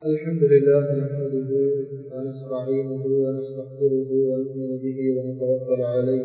الحمد لله نحمده ونستعينه ونستغفره ونؤمن به ونتوكل عليه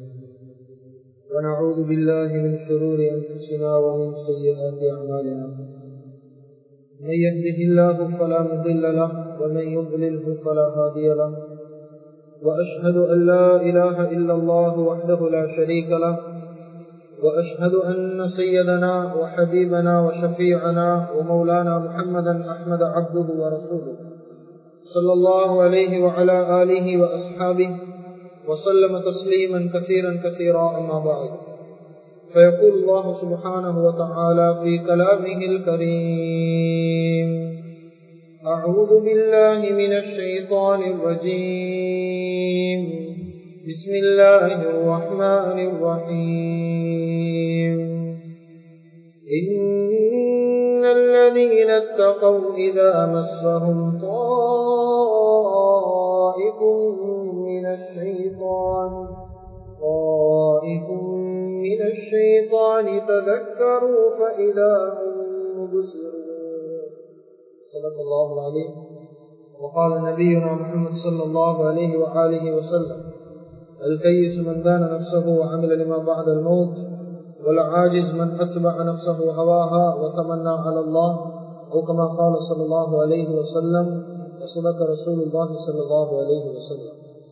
ونعوذ بالله من شرور أنفسنا ومن سيئات أعمالنا من يهده الله فلا مضل له ومن يضلله فلا هادي له وأشهد أن لا إله إلا الله وحده لا شريك له وأشهد أن سيدنا وحبيبنا وشفيعنا ومولانا محمدا أحمد عبده ورسوله صلى الله عليه وعلى آله وأصحابه وسلم تسليما كثيرا كثيرا أما بعد فيقول الله سبحانه وتعالى في كلامه الكريم أعوذ بالله من الشيطان الرجيم بسم الله الرحمن الرحيم إن الذين اتقوا إذا مسهم طائف من الشيطان طائف من الشيطان تذكروا فإذا هم مبصرون صدق الله العظيم وقال نبينا محمد صلى الله عليه وآله وسلم الكيس من دان نفسه وعمل لما بعد الموت والعاجز من أتبع نفسه هواها وتمنى على الله أو كما قال صلى الله عليه وسلم وصدق رسول الله صلى الله عليه وسلم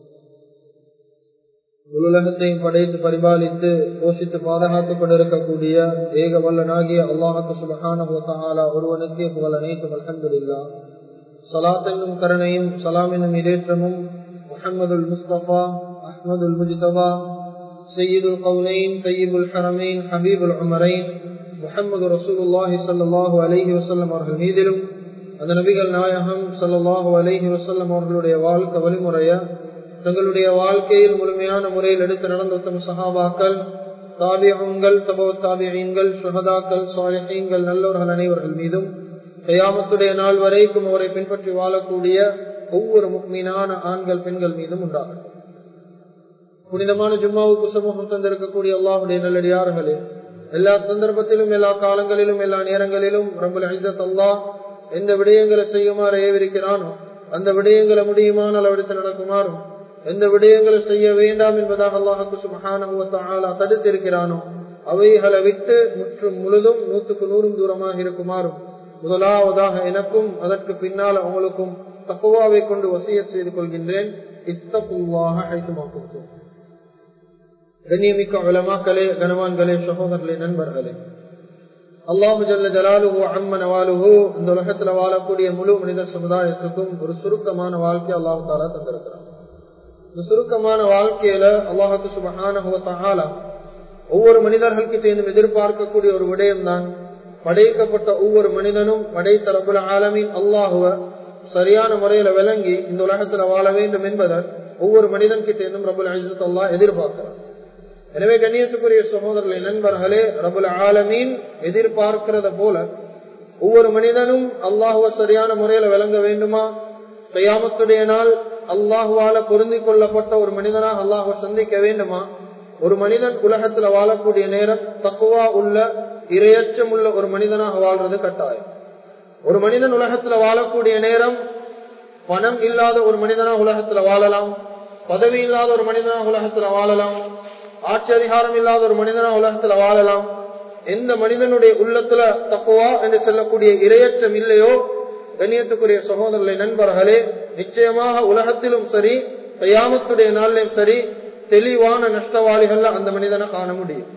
உலகத்தையும் படைத்து பரிபாலித்து போஷித்து பாதுகாத்துக் கொண்டிருக்கக்கூடிய ஏக வல்லனாகிய அல்லாஹு சுபஹான ஒருவனுக்கே புகழ் அனைத்தும் அலமதுல்லா சலாத் என்னும் கருணையும் சலாம் என்னும் இடேற்றமும் முகமதுல் முஸ்தபா أحمد المجتبى سيد القولين طيب الحرمين حبيب العمرين محمد رسول الله صلى الله عليه وسلم அவர்கள் மீதிலும் அந்த நபிகள் நாயகம் சல்லாஹூ அலஹி வசல்லம் அவர்களுடைய வாழ்க்கை வழிமுறைய தங்களுடைய வாழ்க்கையில் முழுமையான முறையில் எடுத்து நடந்த உத்தம சகாபாக்கள் தாபியங்கள் தபோ தாபியங்கள் சுகதாக்கள் சாலிஹீன்கள் நல்லவர்கள் அனைவர்கள் மீதும் கயாமத்துடைய நாள் வரைக்கும் அவரை பின்பற்றி வாழக்கூடிய ஒவ்வொரு முக்மீனான ஆண்கள் பெண்கள் மீதும் உண்டாகட்டும் புனிதமான ஜும்மாவுக்கு சமூகம் தந்திருக்கக்கூடிய அல்லாஹுடைய நல்லடியார்களே எல்லா சந்தர்ப்பத்திலும் எல்லா காலங்களிலும் எல்லா நேரங்களிலும் ரம்புல் ஹிசத் அல்லாஹ் எந்த விடயங்களை செய்யுமாறு ஏவிருக்கிறானோ அந்த விடயங்களை முடியுமான அளவெடுத்து நடக்குமாறும் எந்த விடயங்களை செய்ய வேண்டாம் என்பதாக அல்லாஹுக்கு சுமகான தடுத்திருக்கிறானோ அவைகளை விட்டு முற்றும் முழுதும் நூற்றுக்கு நூறும் தூரமாக இருக்குமாறும் முதலாவதாக எனக்கும் அதற்கு பின்னால் அவங்களுக்கும் தப்புவாவை கொண்டு வசிய செய்து கொள்கின்றேன் இத்தப்புவாக அழைத்துமாக்கும் கண்ணியமிக்க உலமாக்களே கனவான்களே சகோதரர்களே நண்பர்களே அல்லாஹு ஜல்ல ஜலாலுஹோ அம்ம நவாலுஹோ இந்த உலகத்துல வாழக்கூடிய முழு மனித சமுதாயத்துக்கும் ஒரு சுருக்கமான வாழ்க்கை அல்லாஹு தாலா தந்திருக்கிறான் இந்த சுருக்கமான வாழ்க்கையில அல்லாஹுக்கு சுபகான ஒவ்வொரு மனிதர்கள்கிட்ட இருந்தும் எதிர்பார்க்கக்கூடிய ஒரு விடயம் தான் படைக்கப்பட்ட ஒவ்வொரு மனிதனும் படைத்த ரபுல் ஆலமின் அல்லாஹுவ சரியான முறையில விளங்கி இந்த உலகத்துல வாழ வேண்டும் என்பதை ஒவ்வொரு மனிதன் கிட்ட இருந்தும் ரபுல் அஜித் அல்லா எதிர்பார்க்கிறான் எனவே கண்ணியத்துக்குரிய சகோதரர்களை நண்பர்களே ரபுல் ஆலமீன் எதிர்பார்க்கிறத போல ஒவ்வொரு மனிதனும் அல்லாஹுவ சரியான முறையில விளங்க வேண்டுமா கையாமத்துடைய நாள் அல்லாஹுவால பொருந்தி கொள்ளப்பட்ட ஒரு மனிதனாக அல்லாஹுவ சந்திக்க வேண்டுமா ஒரு மனிதன் உலகத்துல வாழக்கூடிய நேரம் தக்குவா உள்ள இரையச்சம் உள்ள ஒரு மனிதனாக வாழ்றது கட்டாயம் ஒரு மனிதன் உலகத்துல வாழக்கூடிய நேரம் பணம் இல்லாத ஒரு மனிதனாக உலகத்துல வாழலாம் பதவி இல்லாத ஒரு மனிதனாக உலகத்துல வாழலாம் ஆட்சி அதிகாரம் இல்லாத ஒரு மனிதனா உலகத்துல வாழலாம் எந்த மனிதனுடைய உள்ளத்துல தப்புவா என்று சொல்லக்கூடிய இரையற்றம் இல்லையோ கண்ணியத்துக்குரிய சகோதரர்களை நண்பர்களே நிச்சயமாக உலகத்திலும் சரி கையாமத்துடைய நாளிலும் சரி தெளிவான நஷ்டவாளிகள் அந்த மனிதனை காண முடியும்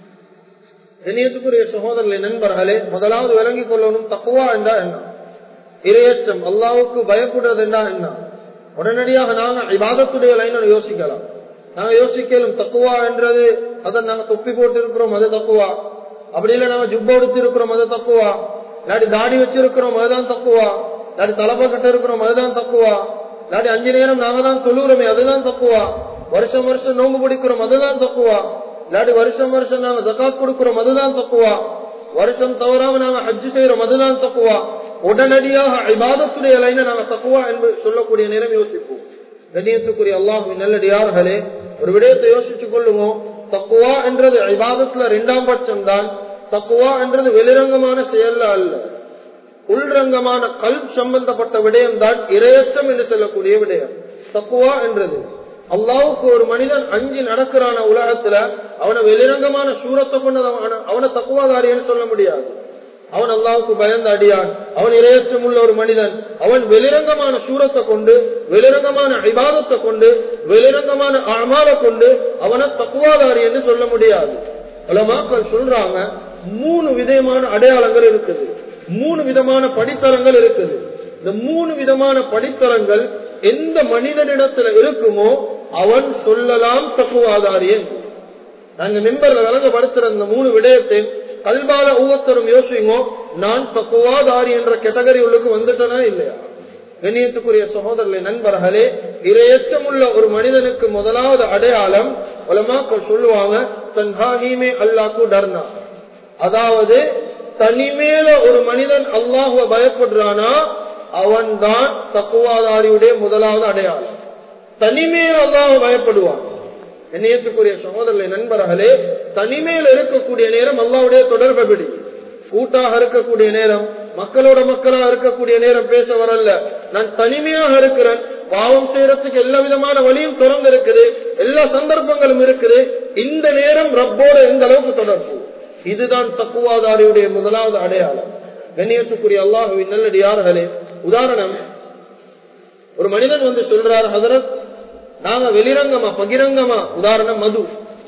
கண்ணியத்துக்குரிய சகோதரர்களை நண்பர்களே முதலாவது விளங்கிக் கொள்ளணும் தப்புவா என்றா என்ன இரையற்றம் அல்லாவுக்கு பயப்படுறது என்றா என்ன உடனடியாக நாங்க விவாதத்துடைய லைன யோசிக்கலாம் நாங்க யோசிக்கலும் தக்குவா என்றது அதை நாங்க தொப்பி போட்டு இருக்கிறோம் அது தக்குவா அப்படி இல்ல நாங்க ஜுப்ப எடுத்து இருக்கிறோம் அது தக்குவா இல்லாட்டி தாடி வச்சிருக்கிறோம் அதுதான் தக்குவா இல்லாட்டி தலப்ப கட்ட இருக்கிறோம் அதுதான் தக்குவா இல்லாட்டி அஞ்சு நேரம் நாங்க தான் தொழுகிறோமே அதுதான் தக்குவா வருஷம் வருஷம் நோம்பு பிடிக்கிறோம் அதுதான் தக்குவா இல்லாட்டி வருஷம் வருஷம் நாங்க ஜக்காத் கொடுக்கிறோம் அதுதான் தக்குவா வருஷம் தவறாம நாங்க ஹஜ்ஜு செய்யறோம் அதுதான் தக்குவா உடனடியாக இபாதத்துடைய லைனை நாங்க தக்குவா என்று சொல்லக்கூடிய நேரம் யோசிப்போம் கண்ணியத்துக்குரிய அல்லாஹுவின் நல்லடியார்களே ஒரு விடயத்தை யோசிச்சுக் கொள்ளுவோம் தக்குவா என்றது இபாதத்துல இரண்டாம் பட்சம் தான் தக்குவா என்றது வெளிரங்கமான செயல்ல அல்ல உள்ரங்கமான கல் சம்பந்தப்பட்ட விடயம் தான் இரையச்சம் என்று சொல்லக்கூடிய விடயம் தக்குவா என்றது அல்லாவுக்கு ஒரு மனிதன் அஞ்சு நடக்கிறான உலகத்துல அவனை வெளிரங்கமான சூரத்தை கொண்டு அவன- அவனை தக்குவாதாரின்னு சொல்ல முடியாது அவன் அல்லாவுக்கு பயந்த அடியான் அவன் இரையச்சம் உள்ள ஒரு மனிதன் அவன் வெளிரங்கமான சூரத்தை கொண்டு வெளிரங்கமான இபாதத்தை கொண்டு வெளிரங்கமான அமாலை கொண்டு அவனை தக்குவாதாரி என்று சொல்ல முடியாது உலமாக்கள் சொல்றாங்க மூணு விதமான அடையாளங்கள் இருக்குது மூணு விதமான படித்தரங்கள் இருக்குது இந்த மூணு விதமான படித்தரங்கள் எந்த மனிதனிடத்துல இருக்குமோ அவன் சொல்லலாம் தக்குவாதாரி என்று நாங்க மெம்பர்ல விளங்கப்படுத்துற இந்த மூணு விடயத்தை கல்பால ஒவ்வொருத்தரும் யோசிங்கோ நான் தக்குவாதாரி என்ற கேட்டகரி உள்ளுக்கு வந்துட்டனா இல்லையா கண்ணியத்துக்குரிய சகோதரர்களே நண்பர்களே இரையச்சமுள்ள ஒரு மனிதனுக்கு முதலாவது அடையாளம் உலமாக்கள் சொல்லுவாங்க தன்ஹாஹீமே அல்லாக்கு டர்னா அதாவது தனிமேல ஒரு மனிதன் அல்லாஹுவ பயப்படுறானா அவன்தான் தக்குவாதாரியுடைய முதலாவது அடையாளம் தனிமேல் அல்லாஹ் பயப்படுவான் என்னையத்துக்குரிய சகோதரர்களை நண்பர்களே தனிமையில் இருக்கக்கூடிய நேரம் அல்லாவுடைய தொடர்பு பிடி கூட்டாக இருக்கக்கூடிய நேரம் மக்களோட மக்களா இருக்கக்கூடிய நேரம் பேச வரல நான் தனிமையாக இருக்கிறேன் பாவம் செய்யறதுக்கு எல்லா விதமான வழியும் திறந்து இருக்குது எல்லா சந்தர்ப்பங்களும் இருக்குது இந்த நேரம் ரப்போட எந்த அளவுக்கு தொடர்பு இதுதான் தக்குவாதாரியுடைய முதலாவது அடையாளம் கண்ணியத்துக்குரிய அல்லாஹுவின் நல்லடியார்களே உதாரணம் ஒரு மனிதன் வந்து சொல்றார் ஹதரத் நாங்க வெளிரங்கமா பகிரங்கமா உதாரணம் மது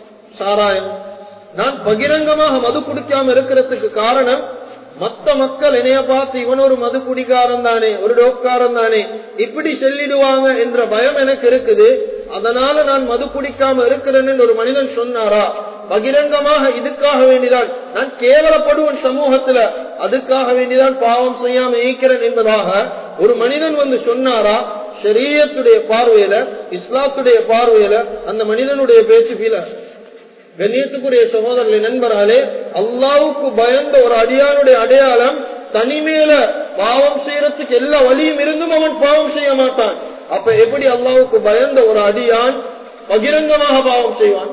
சாராயம் நான் பகிரங்கமாக மது குடிக்காம இருக்கிறதுக்கு காரணம் மத்த மக்கள் என்னைய பார்த்து இவன் ஒரு மது குடிக்காரன் தானே ஒரு டோக்காரன் தானே இப்படி சொல்லிடுவாங்க என்ற பயம் எனக்கு இருக்குது அதனால நான் மது குடிக்காம இருக்கிறேன்னு ஒரு மனிதன் சொன்னாரா பகிரங்கமாக இதுக்காக வேண்டிதான் நான் கேவலப்படுவன் சமூகத்துல அதுக்காக வேண்டிதான் பாவம் செய்யாம ஈக்கிறேன் என்பதாக ஒரு மனிதன் வந்து சொன்னாரா ஷரியத்துடைய பார்வையில இஸ்லாத்துடைய பார்வையில அந்த மனிதனுடைய பேச்சு பீல கண்ணியத்துக்குரிய சகோதரர்களை நண்பராலே அல்லாவுக்கு பயந்த ஒரு அடியானுடைய அடையாளம் தனிமேல பாவம் செய்யறதுக்கு எல்லா வழியும் இருந்தும் அவன் பாவம் செய்ய மாட்டான் அப்ப எப்படி அல்லாவுக்கு பயந்த ஒரு அடியான் பகிரங்கமாக பாவம் செய்வான்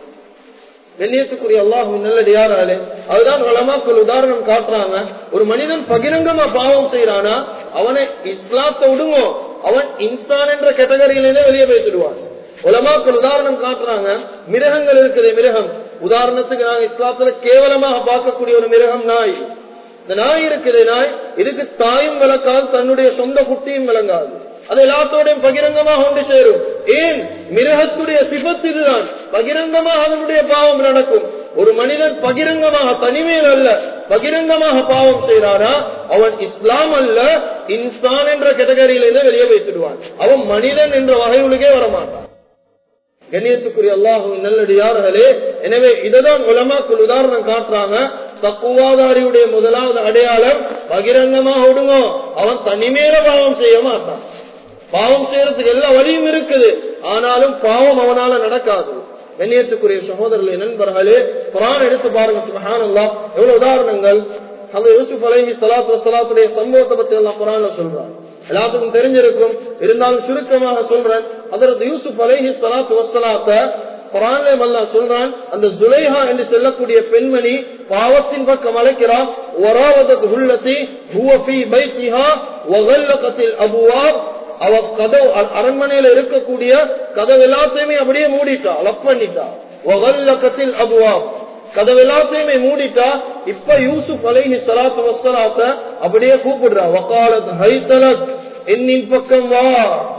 கண்ணியத்துக்குரிய அல்லாஹு நல்லடியாராலே அதுதான் வளமாக்கள் உதாரணம் காட்டுறாங்க ஒரு மனிதன் பகிரங்கமா பாவம் செய்யறானா அவனை இஸ்லாத்தை விடுமோ அவன் இன்சான் என்ற கேட்டகரியிலே வெளியே பேசிடுவான் உலமாக்கள் உதாரணம் காட்டுறாங்க மிருகங்கள் இருக்குது மிருகம் உதாரணத்துக்கு நாங்க இஸ்லாத்துல கேவலமாக பார்க்கக்கூடிய ஒரு மிருகம் நாய் இந்த நாய் இருக்குது நாய் இதுக்கு தாயும் விளக்காது தன்னுடைய சொந்த குட்டியும் விளங்காது அது எல்லாத்தோடையும் பகிரங்கமாக ஒன்று சேரும் ஏன் மிருகத்துடைய சிபத்து இதுதான் பகிரங்கமாக அதனுடைய பாவம் நடக்கும் ஒரு மனிதன் பகிரங்கமாக தனிமையில் அல்ல பகிரங்கமாக பாவம் செய்யறாரா அவன் இஸ்லாம் அல்ல இன்சான் என்ற கேட்டகரியிலிருந்து வெளியே வைத்துடுவான் அவன் மனிதன் என்ற வகையுலகே வரமாட்டான் கண்ணியத்துக்குரிய அல்லாஹு நல்லடியார்களே எனவே இதுதான் உலமாக்கள் உதாரணம் காட்டுறாங்க தப்புவாதாரியுடைய முதலாவது அடையாளம் பகிரங்கமாக விடுங்க அவன் தனிமேல பாவம் செய்ய மாட்டான் பாவம் செய்யறதுக்கு எல்லா வழியும் இருக்குது ஆனாலும் பாவம் அவனால நடக்காது கண்ணியத்துக்குரிய சகோதரர்களே நண்பர்களே குரான் எடுத்து பாருங்க சுபஹானல்லா எவ்வளவு உதாரணங்கள் அந்த யூசுப் அலைஹி சலாத்து வசலாத்துடைய சம்பவத்தை பத்தி எல்லாம் குரான்ல சொல்றான் எல்லாத்துக்கும் தெரிஞ்சிருக்கும் இருந்தாலும் சுருக்கமாக சொல்றேன் அதற்கு யூசுப் அலைஹி சலாத்து வசலாத்த குரான்ல அல்லா சொல்றான் அந்த ஜுலைஹா என்று சொல்லக்கூடிய பெண்மணி பாவத்தின் பக்கம் அழைக்கிறான் ஒராவதற்கு உள்ளத்தி ஹுவபி பைத்திஹா வகல்லகத்தில் அபுவாப் அவ கதவு அரண்மனையில இருக்கக்கூடிய கதவு எல்லாத்தையுமே அப்படியே மூடிட்டா லக் பண்ணிட்டா ஒகல்லகத்தில் அபுவாப் கதவு எல்லாத்தையுமே மூடிட்டா இப்ப யூசுப் அலைஹி சலாத்து வசலாத்த அப்படியே கூப்பிடுறா வக்காலத் ஹைத்தலத் என்னின் பக்கம் வா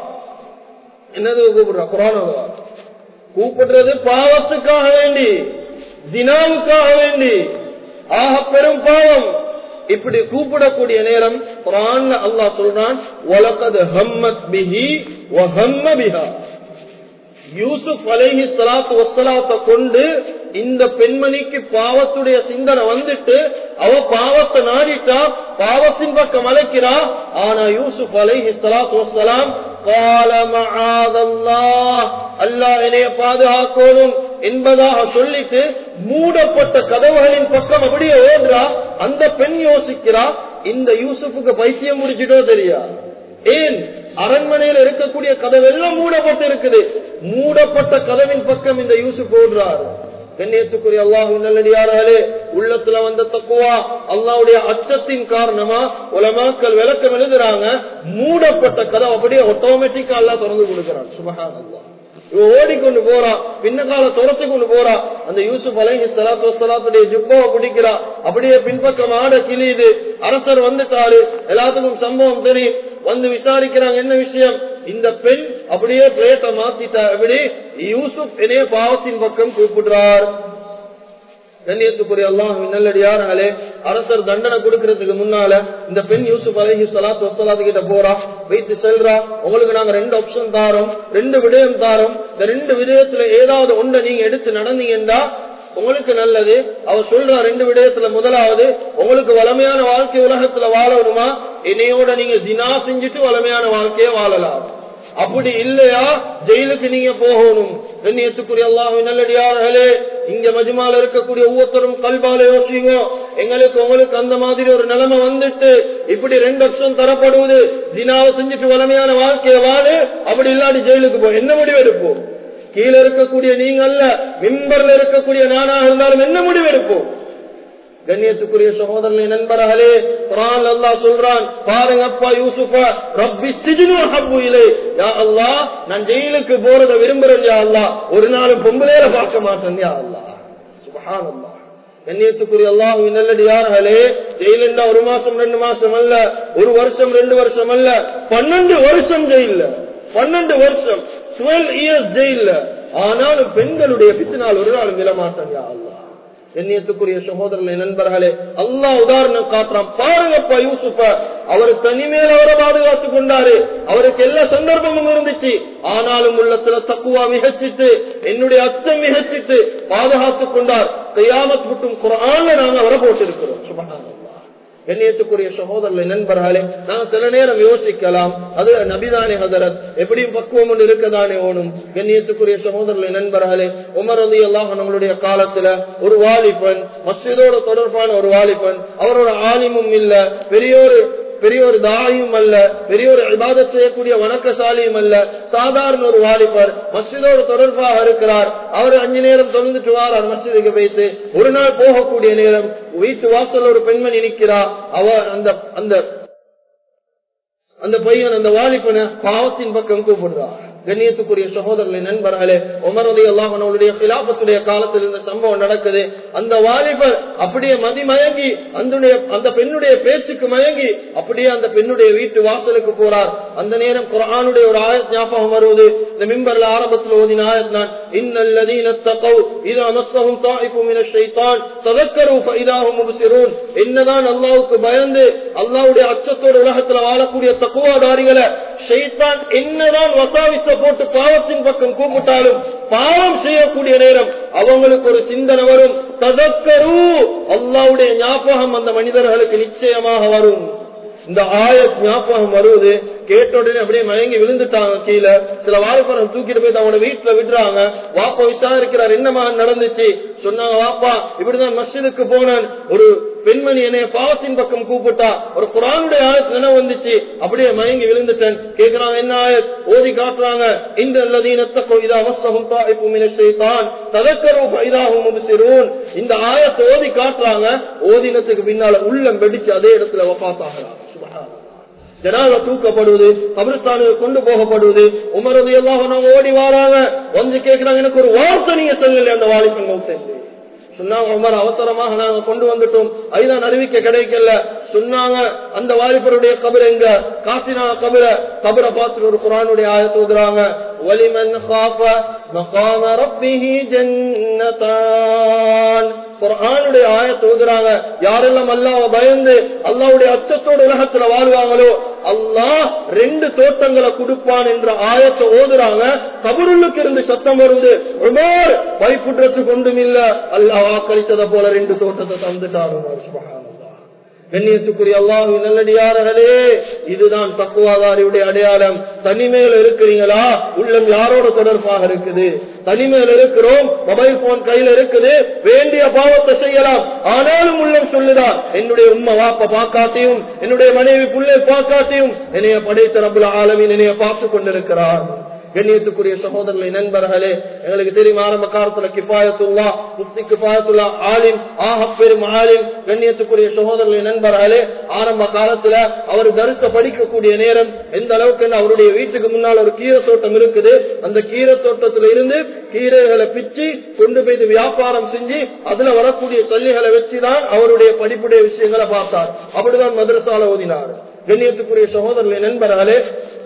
என்னது கூப்பிடுறா குரானவா கூப்பிடுறது பாவத்துக்காக வேண்டி தினாவுக்காக வேண்டி ஆக பெரும் பாவம் இப்படி கூப்பிடக்கூடிய நேரம் குரான் அல்லாஹ் சொல்றான் ஒலக்கது ஹம்மத் பிஹி வஹம்ம பிஹா யூசுப் அலைஹி சலாத்து வசலாத்தை கொண்டு இந்த பெண்மணிக்கு பாவத்துடைய சிந்தனை வந்துட்டு அவ பாவத்தை நாடிட்டா பாவத்தின் பக்கம் அழைக்கிறா ஆனா யூசுப் அலைஹி சலாத்து வசலாம் அல்லா என்னைய பாதுகாக்கணும் என்பதாக சொல்லிட்டு மூடப்பட்ட கதவுகளின் பக்கம் அப்படியே ஓடுறா அந்த பெண் யோசிக்கிறா இந்த யூசுப்புக்கு பைத்தியம் முடிச்சிட்டோ தெரியா ஏன் அரண்மனையில் இருக்கக்கூடிய கதவு எல்லாம் மூடப்பட்டு இருக்குது மூடப்பட்ட கதவின் பக்கம் இந்த யூசுப் ஓடுறாரு கண்ணியத்துக்குரிய அல்லாஹ் நல்லடியார்களே உள்ளத்துல வந்த தக்குவா அல்லாவுடைய அச்சத்தின் காரணமா உலமாக்கள் விளக்கம் எழுதுறாங்க மூடப்பட்ட கதை அப்படியே ஆட்டோமேட்டிக்கா அல்லா திறந்து கொடுக்கிறான் சுபகான் அல்லா இவ ஓடிக்கொண்டு போறா பின்னகால துரத்து கொண்டு போறா அந்த யூசுப் அலைஹி சலாத்து வசலாத்துடைய ஜுப்பாவை பிடிக்கிறா அப்படியே பின்பக்கம் ஆட கிளியுது அரசர் வந்துட்டாரு எல்லாத்துக்கும் சம்பவம் தெரியும் வந்து விசாரிக்கிறாங்க என்ன விஷயம் இந்த பெண் அப்படியே பிளேட்டை மாத்திட்டா எப்படி யூசுப் என்னைய பாவத்தின் பக்கம் கூப்பிடுறார் கண்ணியத்துக்குரிய அல்லாஹ் நல்லடியார்களே அரசர் தண்டனை கொடுக்கறதுக்கு முன்னால இந்த பெண் யூசுப் அலஹி சலாத்து வசலாத்து கிட்ட போறா வைத்து செல்றா உங்களுக்கு நாங்க ரெண்டு ஆப்ஷன் தாரோம் ரெண்டு விடயம் தாரோம் இந்த ரெண்டு விடயத்துல ஏதாவது ஒன்றை நீங்க எடுத்து நடந்தீங்கன்னா உங்களுக்கு நல்லது அவர் சொல்ற ரெண்டு விடயத்துல முதலாவது உங்களுக்கு வளமையான வாழ்க்கை உலகத்துல வாழணுமா என்னையோட நீங்க தினா செஞ்சுட்டு வளமையான வாழ்க்கையை வாழலாம் அப்படி இல்லையா ஜெயிலுக்கு நீங்க போகணும் கண்ணியத்துக்குரிய அல்லாஹ் நல்லடியார்களே இங்க மஜ்மால இருக்கக்கூடிய ஒவ்வொருத்தரும் கல்பால யோசிங்க எங்களுக்கு உங்களுக்கு அந்த மாதிரி ஒரு நிலைமை வந்துட்டு இப்படி ரெண்டு வருஷம் தரப்படுவது தினாவை செஞ்சுட்டு வளமையான வாழ்க்கையை வாழு அப்படி இல்லாட்டி ஜெயிலுக்கு போ என்ன முடிவு எடுப்போம் கீழே இருக்கக்கூடிய நீங்க அல்ல மிம்பர்ல இருக்கக்கூடிய நானாக இருந்தாலும் என்ன முடிவு எடுப்போம் கண்ணியத்துக்குரிய சகோதரனை நண்பர்களே குரான் அல்லா சொல்றான் பாருங்க அப்பா யூசுஃப ரப்பி சிஜினு ஹப்பு இலே யா அல்லா நான் ஜெயிலுக்கு போறத விரும்புறேன் யா அல்லா ஒரு நாள் பொம்பளையில பார்க்க மாட்டேன் யா அல்லா சுபஹான் அல்லா கண்ணியத்துக்குரிய அல்லாஹ் நல்லடியார்களே ஜெயிலுண்டா ஒரு மாசம் ரெண்டு மாசம் அல்ல ஒரு வருஷம் ரெண்டு வருஷம் அல்ல பன்னெண்டு வருஷம் ஜெயில பன்னெண்டு வருஷம் டுவெல் இயர்ஸ் ஜெயில ஆனாலும் பெண்களுடைய பித்தினால் ஒரு நாள் விழமாட்டாங்க யா அல்லா கண்ணியத்துக்குரிய சகோதரர்களே நண்பர்களே அல்லா உதாரணம் காட்டுறான் பாருங்கப்பா யூசுப்ப அவர் தனிமேல அவரை பாதுகாத்து கொண்டாரு அவருக்கு எல்லா சந்தர்ப்பமும் இருந்துச்சு ஆனாலும் உள்ளத்துல தக்குவா மிகச்சிட்டு என்னுடைய அச்சம் மிகச்சிட்டு பாதுகாத்துக் கொண்டார் கையாமத் விட்டும் குரான்ல நாங்க அவரை போட்டிருக்கிறோம் சுபகான கண்ணியத்துக்குரிய சகோதரர்களை நண்பர்களே நான் சில நேரம் யோசிக்கலாம் அது நபிதானே ஹதரத் எப்படியும் பக்குவம் ஒன்று இருக்கதானே ஓணும் கண்ணியத்துக்குரிய சகோதரர்களை நண்பர்களே உமர் அலி அல்லாஹ் நம்மளுடைய காலத்துல ஒரு வாலிபன் மஸ்ஜிதோட தொடர்பான ஒரு வாலிபன் அவரோட ஆலிமும் இல்ல பெரிய ஒரு பெரிய ஒரு தாயும் அல்ல பெரிய ஒரு இபாதத் செய்யக்கூடிய வணக்கசாலியும் அல்ல சாதாரண ஒரு வாலிபர் மஸ்ஜிதோடு தொடர்பாக இருக்கிறார் அவர் அஞ்சு நேரம் தொழுந்துட்டு வாரார் மஸ்ஜிதுக்கு வைத்து ஒரு நாள் போகக்கூடிய நேரம் வீட்டு வாசல் ஒரு பெண்மணி நிற்கிறா அவ அந்த அந்த அந்த பையன் அந்த வாலிபனை பாவத்தின் பக்கம் கூப்பிடுறார் கண்ணியத்துக்குரிய சகோதரர்களை நண்பர்களே உமரதி அல்லாஹனுடைய கிலாபத்துடைய காலத்தில் இந்த சம்பவம் நடக்குது அந்த வாலிபர் அப்படியே மதிமயங்கி அந்த அந்த பெண்ணுடைய பேச்சுக்கு மயங்கி அப்படியே அந்த பெண்ணுடைய வீட்டு வாசலுக்கு போறார் அந்த நேரம் குரானுடைய ஒரு ஆயத் ஞாபகம் வருவது இந்த மிம்பர்ல ஆரம்பத்தில் ஓதின ஆயத் நான் இன்னல்லதீன தகவ் இது அமஸ்தகும் தாய்ப்பும் ஷைத்தான் ததக்கரு ஃபைதாகும் முபசிரூன் என்னதான் அல்லாவுக்கு பயந்து அல்லாவுடைய அச்சத்தோடு உலகத்துல வாழக்கூடிய தக்குவாதாரிகளை ஷைத்தான் என்னதான் வசாவிச போட்டு பாவத்தின் பக்கம் கூப்பிட்டாலும் பாவம் செய்யக்கூடிய நேரம் அவங்களுக்கு ஒரு சிந்தனை வரும் ததக்கரு அல்லாவுடைய ஞாபகம் அந்த மனிதர்களுக்கு நிச்சயமாக வரும் இந்த ஆய ஞாபகம் வருவது கேட்ட உடனே அப்படியே மயங்கி விழுந்துட்டாங்க கீழே சில வாழைப்பழம் தூக்கிட்டு போய் அவனோட வீட்டுல விடுறாங்க வாப்பா விசாரிக்கிறார் என்னமா நடந்துச்சு சொன்னாங்க வாப்பா இப்படிதான் மஸ்ஜிதுக்கு போனேன் ஒரு பெண்மணி என்னைய பாவத்தின் பக்கம் கூப்பிட்டா ஒரு குரானுடைய ஆயத் நினைவு வந்துச்சு அப்படியே மயங்கி விழுந்துட்டேன் கேக்குறாங்க என்ன ஆயத் ஓதி காட்டுறாங்க இந்த அல்லதீனத்தக்கோ இதா அவசகம் தாய்ப்புமினான் ததக்கரும் இதாகும் முபசிரூன் இந்த ஆயத்தை ஓதி காட்டுறாங்க ஓதினத்துக்கு பின்னால உள்ளம் வெடிச்சு அதே இடத்துல வப்பாத்தாகிறாங்க ஜனாத தூக்கப்படுவது கபிரஸ்தானுக்கு கொண்டு போகப்படுவது உமரது எல்லாம் ஓடி வாராங்க வந்து கேட்கிறாங்க எனக்கு ஒரு வார்த்தை நீங்க சொல்லல அந்த வாலிபன் சேர்ந்து சொன்னாங்க உமர் அவசரமாக நாங்க கொண்டு வந்துட்டோம் அதுதான் அறிவிக்க கிடைக்கல சொன்னாங்க அந்த வாலிபருடைய கபர் எங்க காசினா கபர கபரை பார்த்துட்டு ஒரு குரானுடைய ஆயத்து ஓதுறாங்க வலிமன் காஃப மகாம ரப்பிஹி ஜன்னதான் குரானுடைய ஆயத்து ஓதுறாங்க யாரெல்லாம் அல்லாஹ் பயந்து அல்லாவுடைய அச்சத்தோட உலகத்துல வாழ்வாங்களோ அல்லாஹ் ரெண்டு தோட்டங்களை கொடுப்பான் என்ற ஆயத்தை ஓதுறாங்க கபருளுக்கு இருந்து சத்தம் வருவது உமர் பயப்புற்றத்துக்கு ஒன்றும் இல்ல அல்லாஹ் வாக்களித்ததை போல ரெண்டு தோட்டத்தை தந்துட்டாங்க கண்ணியத்துக்குரிய அல்லாஹு நல்லடியார்களே இதுதான் தக்குவாதாரியுடைய அடையாளம் தனிமையில இருக்கிறீங்களா உள்ளம் யாரோட தொடர்பாக இருக்குது தனிமையில இருக்கிறோம் மொபைல் போன் கையில இருக்குது வேண்டிய பாவத்தை செய்யலாம் ஆனாலும் உள்ளம் சொல்லுதா என்னுடைய உண்மை வாப்ப பார்க்காத்தையும் என்னுடைய மனைவி புள்ளை பார்க்காத்தையும் என்னைய படைத்த ரபுல ஆலமின் என்னைய பார்த்து கொண்டிருக்கிறார் கண்ணியத்துக்குரிய சகோதரர்களை நண்பர்களே எங்களுக்கு தெரியும் ஆரம்ப காலத்துல கிபாயத்துல்லா முஃப்தி கிபாயத்துல்லா ஆலிம் ஆக பெரும் ஆலிம் கண்ணியத்துக்குரிய சகோதரர்களை நண்பர்களே ஆரம்ப காலத்துல அவர் தரிச படிக்கக்கூடிய நேரம் எந்த அளவுக்கு அவருடைய வீட்டுக்கு முன்னால் ஒரு கீரை தோட்டம் இருக்குது அந்த கீரை தோட்டத்துல இருந்து கீரைகளை பிச்சு கொண்டு போய் வியாபாரம் செஞ்சு அதுல வரக்கூடிய சல்லிகளை வச்சுதான் அவருடைய படிப்புடைய விஷயங்களை பார்த்தார் அப்படிதான் மதரசால ஓதினார் கண்ணியத்துக்குரிய சகோதரர்களை நண்பர்களே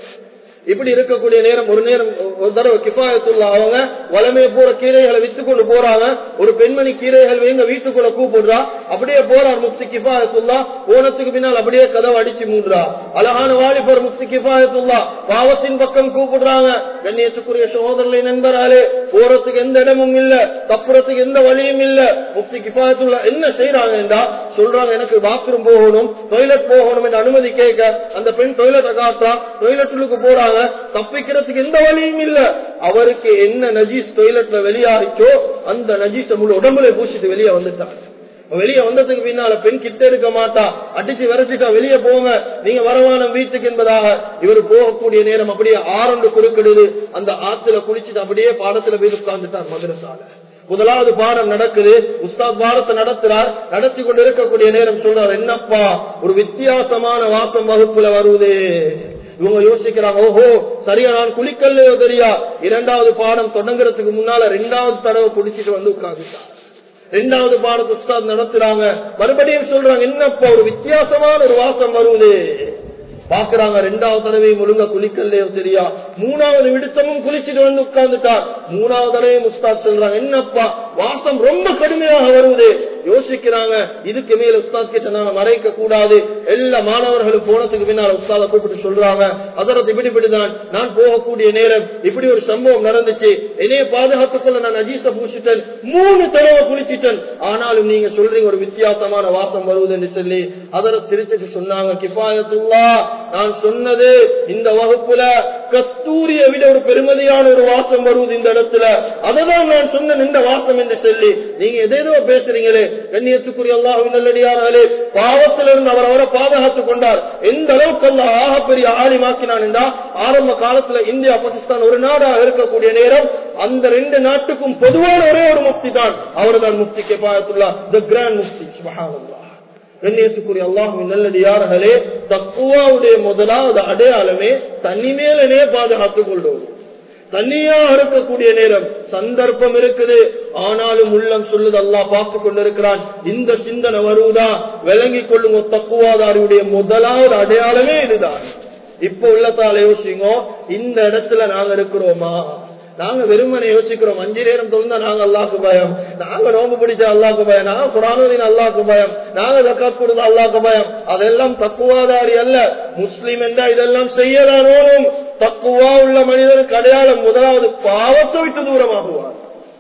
இப்படி இருக்கக்கூடிய நேரம் ஒரு நேரம் ஒரு தடவை கிஃபாயத்துள்ள அவங்க வளமையை போற கீரைகளை வித்து கொண்டு போறாங்க ஒரு பெண்மணி கீரைகள் எங்க வீட்டுக்குள்ள கூப்பிடுறா அப்படியே போறார் முக்தி கிஃபாயத்துல்லா போனத்துக்கு பின்னால் அப்படியே கதவை அடிச்சு மூடுறா அழகான வாலிபர் முக்தி கிஃபாயத்துல்லா பாவத்தின் பக்கம் கூப்பிடுறாங்க கண்ணியத்துக்குரிய சகோதரர்களை நண்பராலே போறதுக்கு எந்த இடமும் இல்ல தப்புறதுக்கு எந்த வழியும் இல்ல முக்தி கிஃபாயத்துல்லா என்ன செய்யறாங்க என்றா சொல்றாங்க எனக்கு பாத்ரூம் போகணும் டொய்லெட் போகணும் என்று அனுமதி கேட்க அந்த பெண் டொய்லெட்டை காட்டுறா டொய்லெட்டுக்கு போறாங்க தப்பிக்கிறதுக்கு எந்த வழியும் இல்ல அவருக்கு என்ன நஜீஸ் டொய்லெட்ல வெளியாகிச்சோ அந்த நஜீஸ் முழு உடம்புல பூசிட்டு வெளியே வந்துட்டாங்க வெளியே வந்ததுக்கு பின்னால பெண் கிட்ட இருக்க மாட்டா அடிச்சு விரைச்சிட்டா வெளியே போங்க நீங்க வரவான வீட்டுக்கு என்பதாக இவர் போகக்கூடிய நேரம் அப்படியே ஆரண்டு குறுக்கிடுது அந்த ஆத்துல குளிச்சுட்டு அப்படியே பாடத்துல போய் உட்கார்ந்துட்டார் மதுரசால முதலாவது பாடம் நடக்குது உஸ்தாத் பாடத்தை நடத்துறார் நடத்தி கொண்டு இருக்கக்கூடிய நேரம் சொல்றார் என்னப்பா ஒரு வித்தியாசமான வாசம் வகுப்புல வருவதே இவங்க யோசிக்கிறாங்க ஓஹோ சரியா நான் குளிக்கல்லையோ தெரியா இரண்டாவது பாடம் தொடங்குறதுக்கு முன்னால ரெண்டாவது தடவை குடிச்சிட்டு வந்து உட்கார்ந்துட்டார் ரெண்டாவது பாடத்தை உஸ்தாத் நடத்துறாங்க மறுபடியும் சொல்றாங்க என்னப்பா ஒரு வித்தியாசமான ஒரு வாசம் வருவது பாக்குறாங்க ரெண்டாவது தடவையும் ஒழுங்க குளிக்கலையோ தெரியா மூணாவது விடுத்தமும் குளிச்சுட்டு வந்து உட்கார்ந்துட்டார் மூணாவது தடவையும் உஸ்தாத் சொல்றாங்க என்னப்பா வாசம் ரொம்ப கடுமையாக வருவது யோசிக்கிறாங்க இதுக்கு மேல உஸ்தாத் கிட்ட நாம மறைக்க கூடாது எல்லா மாணவர்களும் போனதுக்கு பின்னால் உஸ்தாத கூப்பிட்டு சொல்றாங்க அதற்கு இப்படி இப்படிதான் நான் போகக்கூடிய நேரம் இப்படி ஒரு சம்பவம் நடந்துச்சு என்னைய பாதுகாத்துக் கொள்ள நான் அஜீச பூசிட்டேன் மூணு தடவை குளிச்சிட்டேன் ஆனாலும் நீங்க சொல்றீங்க ஒரு வித்தியாசமான வாசம் வருவதுன்னு சொல்லி அதற்கு திருச்சிட்டு சொன்னாங்க கிஃபாயத்துல்லா நான் சொன்னது இந்த வகுப்புல கஸ்தூரிய விட ஒரு பெருமதியான ஒரு வாசம் வருவது இந்த இடத்துல அததான் நான் சொன்ன இந்த வாசம் என்று சொல்லி நீங்க எதேதோ பேசுறீங்களே கண்ணியத்துக்குரிய அல்லாஹின் நல்லடியார்களே பாவத்திலிருந்து அவர் அவரை பாதுகாத்துக் கொண்டார் எந்த அளவுக்கு அல்ல ஆக பெரிய ஆலிமாக்கினான் என்றா ஆரம்ப காலத்துல இந்தியா பாகிஸ்தான் ஒரு நாடாக இருக்கக்கூடிய நேரம் அந்த ரெண்டு நாட்டுக்கும் பொதுவான ஒரே ஒரு முக்தி தான் அவர் தான் முக்தி கேபாயத்துல்லா த கிராண்ட் முக்தி சுபஹானல்லாஹ் கண்ணியத்துக்குரிய அல்லாஹுவின் நல்லடியார்களே தக்குவாவுடைய முதலாவது அடையாளமே தனி மேலனே பாதுகாத்துக் கொள்வது தனியா இருக்கக்கூடிய நேரம் சந்தர்ப்பம் இருக்குது ஆனாலும் உள்ளம் சொல்லுது அல்லாஹ் பார்த்து கொண்டிருக்கிறான் இந்த சிந்தனை வருவதா விளங்கிக் கொள்ளுங்க தக்குவாதாரியுடைய முதலாவது அடையாளமே இதுதான் இப்ப உள்ளத்தால யோசிங்க இந்த இடத்துல நாங்க இருக்கிறோமா நாங்க வெறுமனை யோசிக்கிறோம் அஞ்சு நேரம் தொழுந்தா நாங்க அல்லாக்கு பயம் நாங்க நோம்பு பிடிச்சா அல்லாக்கு பயம் நாங்க குரானுதீன் அல்லாக்கு பயம் நாங்க ஜக்காத் கொடுத்தா அல்லாக்கு பயம் அதெல்லாம் தக்குவாதாரி அல்ல முஸ்லிம் என்றா இதெல்லாம் செய்யலானோனும் தக்குவா உள்ள மனிதனுக்கு அடையாளம் முதலாவது பாவத்தை விட்டு தூரமாகுவார்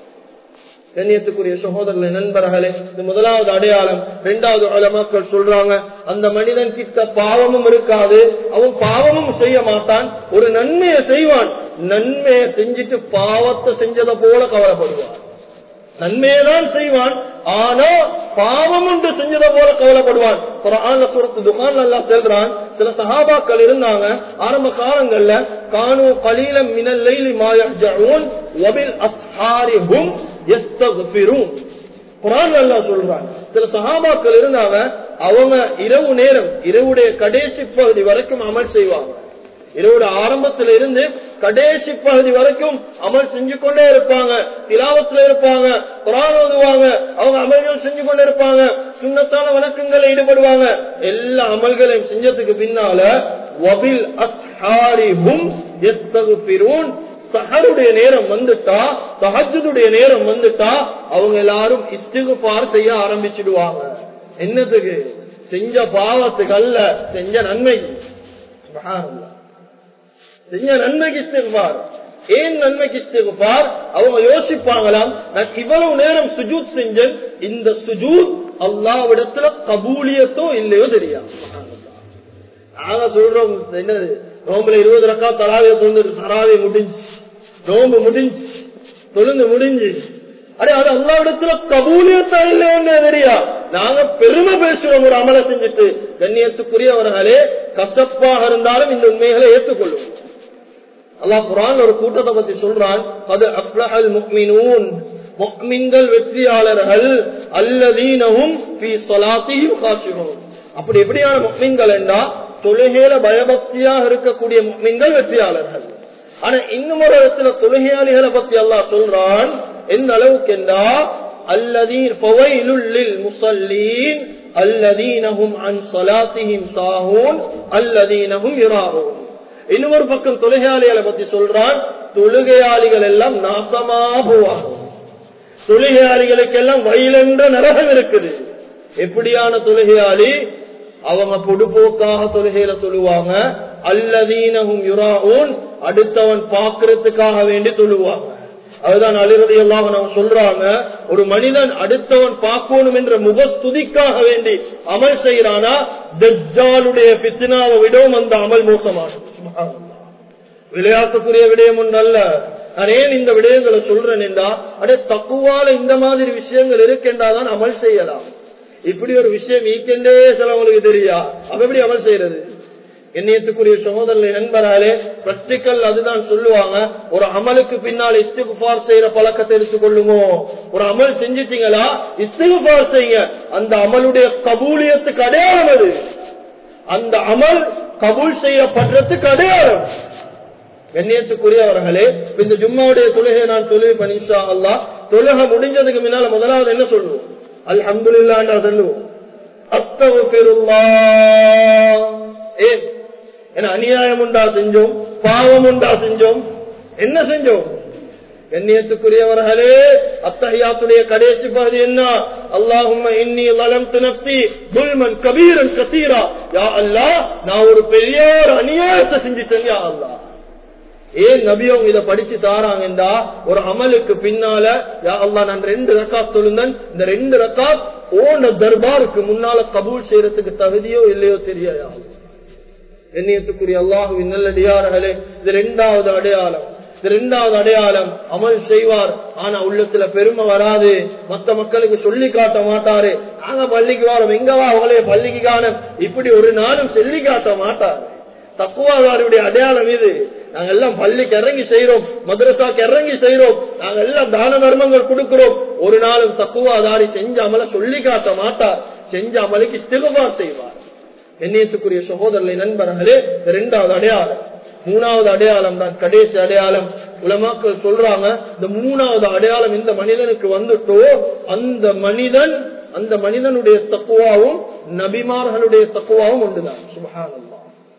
கண்ணியத்துக்குரிய சகோதரர்களை நண்பர்களே இது முதலாவது அடையாளம் இரண்டாவது அலமாக்கள் சொல்றாங்க அந்த மனிதன் கிட்ட பாவமும் இருக்காது அவன் பாவமும் செய்ய மாட்டான் ஒரு நன்மையை செய்வான் நன்மையை செஞ்சுட்டு பாவத்தை செஞ்சதை போல கவலைப்படுவான் நன்மையதான் செய்வான் ஆனா பாவம் ஒன்று செஞ்சதை போல கவலைப்படுவான் குரான்ல சுரத்து துகான் எல்லாம் செல்றான் சில சகாபாக்கள் இருந்தாங்க ஆரம்ப காலங்கள்ல கானு கலீலம் மினல் லைலி மாயஜூன் வபில் அஸ்ஹாரிஹும் யஸ்தக்ஃபிரூன் குரான் அல்லா சொல்றான் சில சகாபாக்கள் இருந்தாங்க அவங்க இரவு நேரம் இரவுடைய கடைசி பகுதி வரைக்கும் அமல் செய்வாங்க இரவோட ஆரம்பத்துல இருந்து கடைசி பகுதி வரைக்கும் அமல் செஞ்சு கொண்டே இருப்பாங்க திலாவத்துல இருப்பாங்க குரான் ஓதுவாங்க அவங்க அமல்கள் செஞ்சு கொண்டே இருப்பாங்க சுண்ணத்தான வணக்கங்களை ஈடுபடுவாங்க எல்லா அமல்களையும் செஞ்சதுக்கு பின்னால வபில் அஸ்ஹாரிஹும் யஸ்தக்ஃபிரூன் சஹருடைய நேரம் வந்துட்டா தஹஜுடைய நேரம் வந்துட்டா அவங்க எல்லாரும் இஸ்திகுபார் செய்ய ஆரம்பிச்சிடுவாங்க என்னத்துக்கு செஞ்ச பாவத்துக்கு அல்ல செஞ்ச நன்மைக்கு சுப்ஹானல்லாஹ் செஞ்ச நன்மைக்கு இஸ்திகுபார் ஏன் நன்மைக்கு இஸ்திகுபார் அவங்க யோசிப்பாங்களாம் நான் இவ்வளவு நேரம் சுஜூத் செஞ்சேன் இந்த சுஜூத் அல்லாவிடத்துல கபூலியத்தோ இல்லையோ தெரியாது நாங்க சொல்றோம் என்னது நோம்புல இருபது ரக்கா தராவிய தொழுந்து தராவிய முடிஞ்சு நோம்பு முடிஞ்சு தொழுந்து முடிஞ்சு அடே அது அல்லாவிடத்துல கபூலியத்தா இல்லையோன்னு தெரியா நாங்க பெருமை பேசுறோம் ஒரு அமலை செஞ்சுட்டு கண்ணியத்துக்குரியவர்களே கசப்பாக இருந்தாலும் இந்த உண்மைகளை ஏற்றுக்கொள்ளும் அல்லாஹ் குரான் ஒரு கூட்டத்தை பத்தி சொல்றான் அது அப்லஹல் முக்மினூன் முக்மின்கள் வெற்றியாளர்கள் அல்லதீனவும் ஃபீ ஸலாத்திஹிம் காஷிஊன் அப்படி எப்படியான முக்மின்கள் என்றா தொழுகையில பயபக்தியாக இருக்கக்கூடிய முக்மின்கள் வெற்றியாளர்கள் ஆனா இன்னும் ஒரு இடத்துல தொழுகையாளிகளை பத்தி அல்லாஹ் சொல்றான் எந்த அளவுக்கு என்றா அல்லதீன் ஃபவைலுல் முஸல்லீன் அல்லதீனஹும் அன் ஸலாத்திஹிம் சாஹூன் அல்லதீனஹும் யுராஹூன் இன்னொரு பக்கம் தொழுகையாளிகளை பத்தி சொல்றான் தொழுகையாளிகள் எல்லாம் நாசமா போவாங்க தொழுகையாளிகளுக்கெல்லாம் வயலென்ற நரகம் இருக்குது எப்படியான தொழுகையாளி அவங்க பொடுபோக்காக தொழுகையில சொல்லுவாங்க அல்லதீனகும் யுராவும் அடுத்தவன் பாக்குறதுக்காக வேண்டி தொழுவாங்க அதுதான் அழுகதை எல்லாம் நம்ம சொல்றாங்க ஒரு மனிதன் அடுத்தவன் பார்க்கணும் என்ற முகஸ்துதிக்காக வேண்டி அமல் செய்யறானா தஜ்ஜாலுடைய பித்தினாவை விடவும் அந்த அமல் மோசமாகும் விளையாட்டுக்குரிய விடயம் ஒன்று அல்ல நான் ஏன் இந்த விடயங்களை சொல்றேன் என்றா அடே தக்குவால இந்த மாதிரி விஷயங்கள் இருக்கின்றாதான் அமல் செய்யலாம் இப்படி ஒரு விஷயம் ஈக்கெண்டே சிலவங்களுக்கு தெரியா அவ எப்படி அமல் செய்யறது எண்ணியத்துக்குரிய சகோதரர்களை நண்பராலே பிராக்டிக்கல் அதுதான் சொல்லுவாங்க ஒரு அமலுக்கு பின்னால் இஸ்திகுபார் செய்யற பழக்கத்தை எடுத்துக்கொள்ளுமோ ஒரு அமல் செஞ்சிட்டீங்களா இஸ்திகுபார் செய்யுங்க அந்த அமலுடைய கபூலியத்துக்கு அடையாளம் அது அந்த அமல் கபூல் செய்யப்படுறதுக்கு அடையாளம் கண்ணியத்துக்குரியவர்களே இந்த ஜும்மாவுடைய தொழுகை நான் தொழுகை பண்ணிஷா அல்லா தொழுகை முடிஞ்சதுக்கு முன்னால முதலாவது என்ன சொல்லுவோம் அல்ஹம்துலில்லாஹ் சொல்லுவோம் அஸ்தகுஃபிருல்லாஹ் ஏன் என்ன அநியாயம் உண்டா செஞ்சோம் பாவம் உண்டா செஞ்சோம் என்ன செஞ்சோம் கண்ணியத்துக்குரியவர்களே அத்தகையாத்துடைய கடைசி பகுதி என்ன அல்லாஹும் இன்னி வளம் துணப்தி துல்மன் கபீரன் கசீரா யா அல்லா நான் ஒரு பெரிய ஒரு அநியாயத்தை செஞ்சுட்டேன் யா அல்லா ஏன் நபியும் இதை படிச்சு தாராங்கண்டா ஒரு அமலுக்கு பின்னால யா அல்லா நான் ரெண்டு ரக்காத் சொல்லுந்தன் இந்த ரெண்டு ரக்காத் ஓன தர்பாருக்கு முன்னால கபூல் செய்யறதுக்கு தகுதியோ இல்லையோ தெரியா எண்ணியத்துக்குரிய அல்லாஹுவின் நல்லடியார்களே இது ரெண்டாவது அடையாளம் இது ரெண்டாவது அடையாளம் அமல் செய்வார் ஆனா உள்ளத்துல பெருமை வராது மத்த மக்களுக்கு சொல்லி காட்ட மாட்டாரு நாங்க பள்ளிக்கு வரோம் எங்கவா அவங்களே பள்ளிக்கு காணும் இப்படி ஒரு நாளும் சொல்லி காட்ட மாட்டாரு தக்குவாதாருடைய அடையாளம் இது நாங்க எல்லாம் பள்ளிக்கு இறங்கி செய்யறோம் மதுரசாக்கு இறங்கி செய்யறோம் நாங்க எல்லாம் தான தர்மங்கள் கொடுக்கிறோம் ஒரு நாளும் தக்குவாதாரி செஞ்ச அமல சொல்லி காட்ட மாட்டார் செஞ்ச அமலுக்கு திருவார் செய்வார் எண்ணியத்துக்குரிய சகோதரர்களை நண்பர்களே இரண்டாவது அடையாளம் மூணாவது அடையாளம் தான் கடைசி அடையாளம் உலமாக்கள் சொல்றாங்க இந்த மூணாவது அடையாளம் இந்த மனிதனுக்கு வந்துட்டோ அந்த மனிதன் அந்த மனிதனுடைய தக்குவாவும் நபிமார்களுடைய தக்குவாவும் ஒன்றுதான் சுபகானந்தா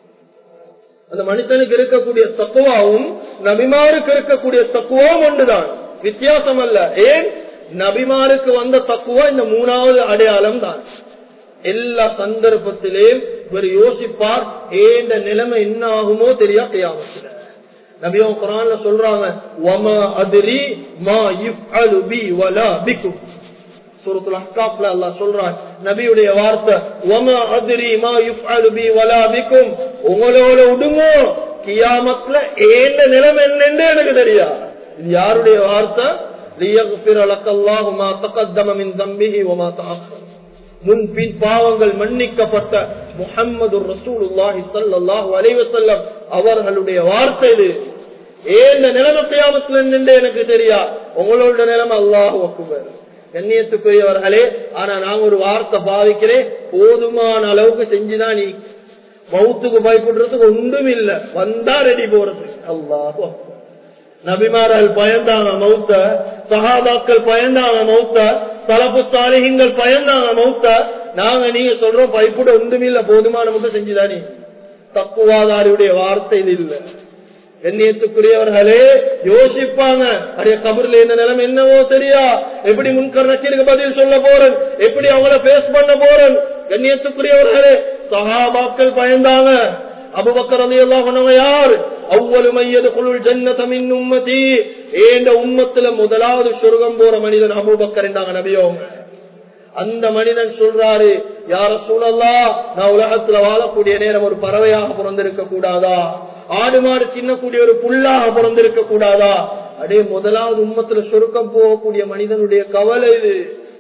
அந்த மனுஷனுக்கு இருக்கக்கூடிய தக்குவாவும் நபிமாருக்கு இருக்கக்கூடிய தக்குவாவும் ஒன்றுதான் வித்தியாசம் அல்ல ஏன் நபிமாருக்கு வந்த தக்குவா இந்த மூணாவது அடையாளம் தான் எல்லா சந்தர்ப்பத்திலேயும் இவர் யோசிப்பார் ஏண்ட நிலைமை என்ன ஆகுமோ தெரியா கையாமத்துல நபியும் குரான்ல சொல்றாங்க வமா அதிரி மா யுஃஅலு பி வலா பிக்கும் சூரத்துல் அஹ்காப்ல அல்லாஹ் சொல்றான் நபியுடைய வார்த்தை வமா அதிரி மா யுஃஅலு பி வலா பிக்கும் உங்களோட விடுங்கோ கியாமத்துல ஏண்ட நிலைமை என்னன்னு எனக்கு தெரியா இது யாருடைய வார்த்தை லியக்ஃபிர லக்கல்லாஹு மா தகத்தம மின் தம்பிஹி வமா தஅக்கர் முன்பின் பாவங்கள் மன்னிக்கப்பட்ட முகம்மது ரசூலுல்லாஹி சல்லாஹு அலைவசல்லம் அவர்களுடைய வார்த்தை இது ஏன் நிலைமை கியாமத்துல நின்று எனக்கு தெரியா உங்களோட நிலைமை அல்லாஹ் ஒக்குவர் கண்ணியத்துக்குரியவர்களே ஆனா நான் ஒரு வார்த்தை பாதிக்கிறேன் போதுமான அளவுக்கு செஞ்சுதான் நீ மவுத்துக்கு பயப்படுறதுக்கு ஒன்றும் இல்லை வந்தா ரெடி போறதுக்கு அல்லாஹ் நபிமார்கள் பயந்தாங்க மௌத்த சஹாபாக்கள் பயந்தாங்க மௌத்த தலப்பு சாலிகங்கள் பயந்தாங்க மௌத்த நாங்க நீங்க சொல்றோம் பயப்பட ஒன்றுமில்ல போதுமான மட்டும் செஞ்சுதானே தப்புவாதாரியுடைய வார்த்தை இது இல்ல எண்ணியத்துக்குரியவர்களே யோசிப்பாங்க அடைய கபர்ல என்ன நிலைமை என்னவோ தெரியா எப்படி முன்கர் நக்கீருக்கு பதில் சொல்ல போறேன் எப்படி அவங்கள பேஸ் பண்ண போறேன் கண்ணியத்துக்குரியவர்களே சஹாபாக்கள் பயந்தாங்க அபுபக்கர் அலி அல்லாஹ் யார் அவ்வளவு மையது குழுள் ஜன்னதமின் உம்மதி ஏண்ட உம்மத்துல முதலாவது சொர்க்கம் போற மனிதன் அபுபக்கர் என்றாங்க நபியோங்க அந்த மனிதன் சொல்றாரு யார சூழல்லா நான் உலகத்துல வாழக்கூடிய நேரம் ஒரு பறவையாக பிறந்திருக்க கூடாதா ஆடு மாடு தின்னக்கூடிய ஒரு புல்லாக பிறந்திருக்க கூடாதா அடே முதலாவது உம்மத்துல சொருக்கம் போகக்கூடிய மனிதனுடைய கவலை இது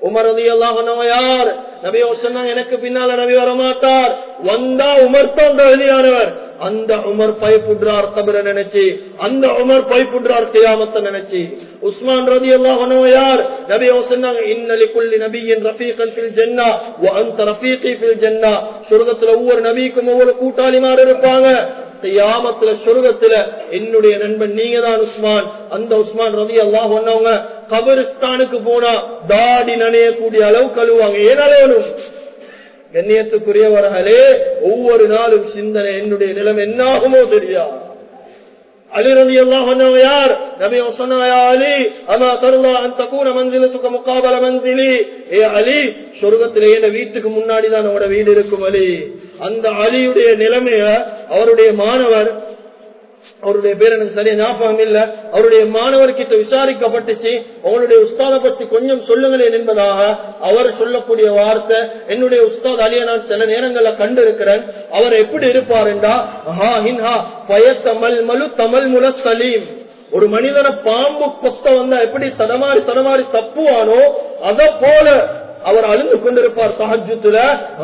உமர் ரதி அல்லாஹ் யார் நபி சொன்னாங்க எனக்கு பின்னால நபி வரமாட்டார் வந்தா உமர் தான் தகுதியானவர் அந்த உமர் பயப்புடுறார் கபர நினைச்சு அந்த உமர் பயப்புடுறார் கியாமத்தை நினைச்சு உஸ்மான் ரதி அல்லாஹ் யார் நபி சொன்னாங்க இன்னலி குல்லி நபியின் ரஃபீகன் ஃபில் ஜன்னா வ அன்த ரஃபீகி ஃபில் ஜன்னா சொர்க்கத்துல ஒவ்வொரு நபிக்கும் ஒவ்வொரு கூட்டாளிமார் இருப்பாங்க கியாமத்துல சொர்க்கத்துல என்னுடைய நண்பன் நீங்க தான் உஸ்மான் அந்த உஸ்மான் ரவி அல்லாஹ் ஒன்னவங்க கபரிஸ்தானுக்கு போனா தாடி நனையக்கூடிய அளவு கழுவாங்க ஏன் அளவனும் கண்ணியத்துக்குரியவர்களே ஒவ்வொரு நாளும் சிந்தனை என்னுடைய நிலம் என்னாகுமோ தெரியா அலி ரவி அல்லாஹ் யார் நபி சொன்னாயா அலி அமா தருவா அந்த கூற மந்திலத்துக்கு முக்காபல மந்திலி ஏ அலி சொர்க்கத்திலே என் வீட்டுக்கு முன்னாடி தான் அவரோட வீடு இருக்கும் அலி அந்த அலியுடைய நிலைமைய அவருடைய மாணவர் அவருடைய பேர் எனக்கு சரியா ஞாபகம் இல்ல அவருடைய மாணவர் கிட்ட விசாரிக்கப்பட்டுச்சு அவருடைய உஸ்தாத பற்றி கொஞ்சம் சொல்லுங்களேன் என்பதாக அவர் சொல்லக்கூடிய வார்த்தை என்னுடைய உஸ்தாத் அலிய நான் சில நேரங்கள்ல கண்டு இருக்கிறேன் அவர் எப்படி இருப்பார் என்றா பயத்தமல் மலு தமிழ் முல சலீம் ஒரு மனிதனை பாம்பு கொத்த வந்தா எப்படி தடமாறி தடமாறி தப்புவானோ அத போல அவர் அழுந்து கொண்டிருப்பார் சஹஜத்துல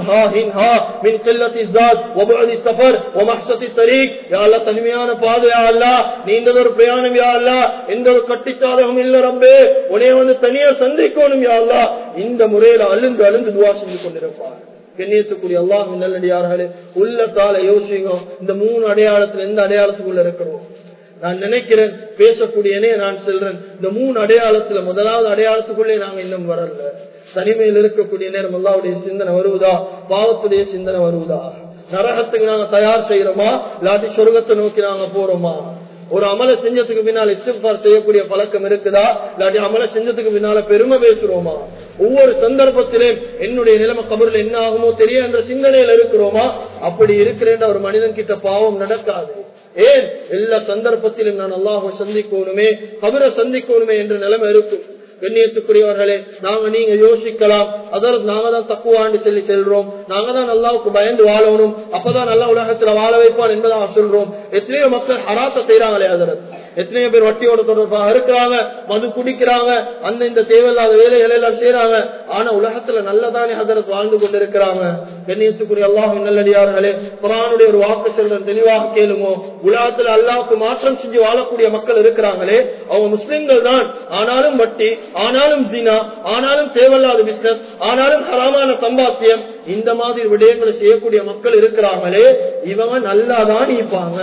தனிமையான பாதை அல்லா நீண்டதொரு பிரயாணம் யாழ்லா எந்த ஒரு கட்டிச்சாதகம் இல்ல ரம்பே உனைய வந்து தனியா சந்திக்கணும் யாழ்லா இந்த முறையில அழுந்து அழுந்து துவா செஞ்சு கொண்டிருப்பார் கண்ணியத்துக்குரிய அல்லாஹ் நல்லடியார்களே உள்ளத்தால யோசிங்க இந்த மூணு அடையாளத்துல எந்த அடையாளத்துக்குள்ள இருக்கிறோம் நான் நினைக்கிறேன் பேசக்கூடியனே நான் செல்றேன் இந்த மூணு அடையாளத்துல முதலாவது அடையாளத்துக்குள்ளே நாங்க இன்னும் வரல தனிமையில் இருக்கக்கூடிய நேரம் அல்லாவுடைய சிந்தனை வருவதா பாவத்துடைய சிந்தனை வருவதா நரகத்துக்கு நாங்க தயார் செய்யறோமா இல்லாட்டி சொர்க்கத்தை நோக்கி நாங்க போறோமா ஒரு அமலை செஞ்சதுக்கு பின்னால இஸ்திஃபார் செய்யக்கூடிய பழக்கம் இருக்குதா இல்லாட்டி அமலை செஞ்சதுக்கு பின்னால பெருமை பேசுறோமா ஒவ்வொரு சந்தர்ப்பத்திலும் என்னுடைய நிலைமை கபரில் என்ன ஆகுமோ தெரிய என்ற சிந்தனையில இருக்கிறோமா அப்படி இருக்கிறேன் ஒரு மனிதன் கிட்ட பாவம் நடக்காது ஏன் எல்லா சந்தர்ப்பத்திலும் நான் அல்லாஹை சந்திக்கணுமே கபரை சந்திக்கணுமே என்ற நிலைமை இருக்கும் கண்ணியத்துக்குரியவர்களே நாங்க நீங்க யோசிக்கலாம் அதற்கு நாங்க தான் தக்குவாண்டு சொல்லி செல்றோம் நாங்க தான் அல்லாவுக்கு பயந்து வாழணும் அப்பதான் நல்லா உலகத்துல வாழ வைப்பான் என்பதாக சொல்றோம் எத்தனையோ மக்கள் ஹராத்த செய்யறாங்களே அதற்கு எத்தனையோ பேர் வட்டியோட தொடர்பாக இருக்கிறாங்க மது குடிக்கிறாங்க அந்த இந்த தேவையில்லாத வேலைகள் எல்லாம் செய்யறாங்க ஆனா உலகத்துல நல்லதானே அதற்கு வாழ்ந்து கொண்டிருக்கிறாங்க கண்ணியத்துக்குரிய அல்லாஹும் நல்லடியார்களே குரானுடைய ஒரு வாக்கு சொல்றேன் தெளிவாக கேளுமோ உலகத்துல அல்லாவுக்கு மாற்றம் செஞ்சு வாழக்கூடிய மக்கள் இருக்கிறாங்களே அவங்க முஸ்லிம்கள் தான் ஆனாலும் வட்டி ஆனாலும் ஜினா ஆனாலும் தேவையில்லாத பிசினஸ் ஆனாலும் ஹராமான சம்பாத்தியம் இந்த மாதிரி விடயங்களை செய்யக்கூடிய மக்கள் இருக்கிறாங்களே இவங்க நல்லாதான் இருப்பாங்க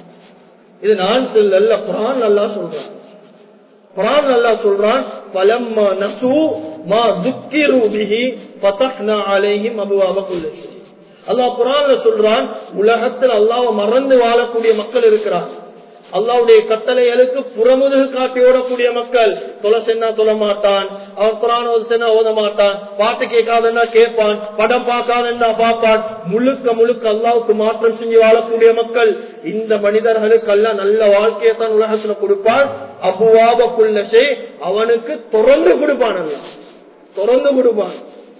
இது நான் சொல்லல குரான் நல்லா சொல்றான் குரான் நல்லா சொல்றான் பலம்மா நசு மா துக்கிரு பிஹி பதஹ்னா அலைஹிம் அபுவாப குல்லி அல்லாஹ் குரான்ல சொல்றான் உலகத்தில் அல்லாஹ் மறந்து வாழக்கூடிய மக்கள் இருக்கிறாங்க அல்லாவுடைய கட்டளைகளுக்கு புறமுதுகு காட்டி ஓடக்கூடிய மக்கள் தொலை சென்னா தொலை மாட்டான் அவன் குரான் சென்னா ஓத மாட்டான் பாட்டு கேட்காதன்னா கேட்பான் படம் பார்க்காதன்னா பார்ப்பான் முழுக்க முழுக்க அல்லாவுக்கு மாற்றம் செஞ்சு வாழக்கூடிய மக்கள் இந்த மனிதர்களுக்கு எல்லாம் நல்ல வாழ்க்கையை தான் உலகத்துல கொடுப்பான் அபுவாபக்குள்ள அவனுக்கு தொடர்ந்து கொடுப்பான் அல்ல தொடர்ந்து கொடுப்பான்